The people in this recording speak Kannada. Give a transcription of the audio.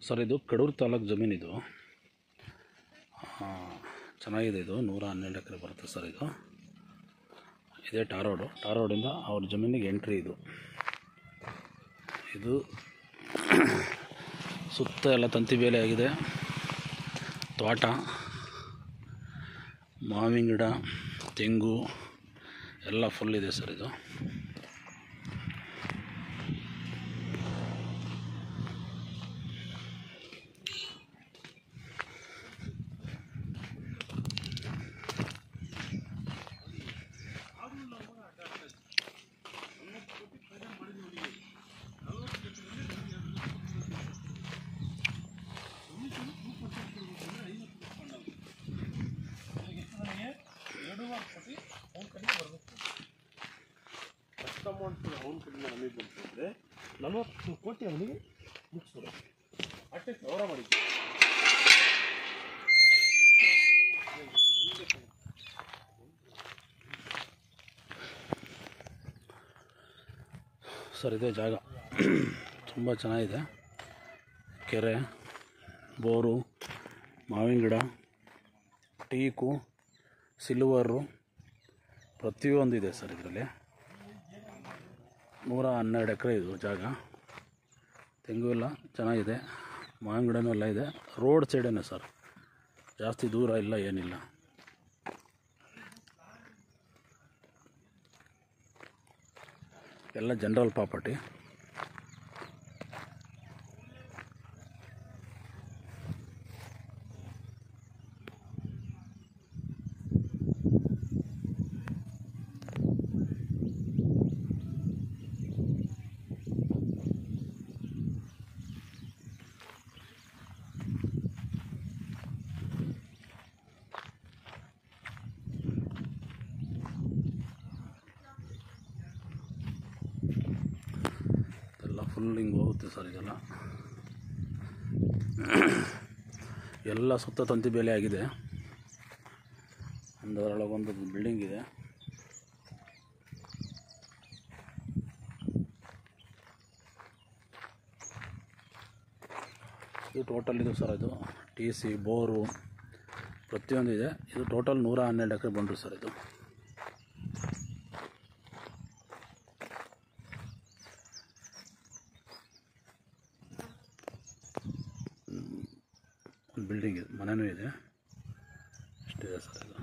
ಸರ್ ಇದು ಕಡೂರು ತಾಲೂಕು ಜಮೀನಿದು ಆ, ಚೆನ್ನಾಗಿದೆ ಇದು ನೂರ ಹನ್ನೆರಡು ಎಕರೆ ಬರುತ್ತೆ ಸರ್ ಇದು ಇದೇ ಟಾರ್ ರೋಡು ಟಾರ್ ರೋಡಿಂದ ಅವ್ರ ಜಮೀನಿಗೆ ಎಂಟ್ರಿ ಇದು ಇದು ಸುತ್ತ ಎಲ್ಲ ತಂತಿ ಬೇಲಿ ಆಗಿದೆ ತೋಟ ಮಾವಿನ ಗಿಡ ತೆಂಗು ಎಲ್ಲ ಫುಲ್ ಇದೆ ಸರ್ ಇದು ಫಸ್ಟ್ ಅಮೌಂಟ್ ಅವ್ನ ಕಡೆಯಿಂದ ನಮಗೆ ಬಂತು ಅಂದರೆ ನಲವತ್ತು ಕೋಟಿ ಅವನಿಗೆ ಮುಗಿಸ್ಬಿಡೋದು ಅಷ್ಟೇ ಗೌರ ಮಾಡಿದ್ವಿ ಸರ್ ಇದೇ ಜಾಗ ತುಂಬ ಚೆನ್ನಾಗಿದೆ ಕೆರೆ ಬೋರು ಮಾವಿನ ಗಿಡ ಟೀಕು ಸಿಲ್ವರು ಪ್ರತಿಯೊಂದು ಇದೆ ಸರ್ ಇದರಲ್ಲಿ ನೂರ ಹನ್ನೆರಡು ಎಕರೆ ಇದು ಜಾಗ ತೆಂಗು ಎಲ್ಲ ಚೆನ್ನಾಗಿದೆ ಮಾವಿನ ಗಿಡನೂ ಎಲ್ಲ ಇದೆ ರೋಡ್ ಸೈಡೇನೆ ಸರ್ ಜಾಸ್ತಿ ದೂರ ಇಲ್ಲ ಏನಿಲ್ಲ ಎಲ್ಲ ಜನರಲ್ ಪ್ರಾಪರ್ಟಿ ಎಲ್ಲ ಫುಲ್ ಹಿಂಗೆ ಹೋಗುತ್ತೆ ಸರ್ ಇದೆಲ್ಲ ಎಲ್ಲ ಸುತ್ತ ತಂತಿ ಬೇಲಿ ಆಗಿದೆ ಒಂದರೊಳಗೊಂದು ಬಿಲ್ಡಿಂಗ್ ಇದೆ ಇದು ಟೋಟಲ್ ಇದು ಸರ್ ಇದು ಟಿ ಸಿ ಬೋರು ಪ್ರತಿಯೊಂದು ಇದೆ ಇದು ಟೋಟಲ್ ನೂರ ಹನ್ನೆರಡು ಎಕರೆ ಬಂದರು ಸರ್ ಇದು ಒಂದು ಬಿಲ್ಡಿಂಗ್ ಇದೆ ಮನೆಯೂ ಇದೆ ಅಷ್ಟಿದೆ ಸರ್ ಇದು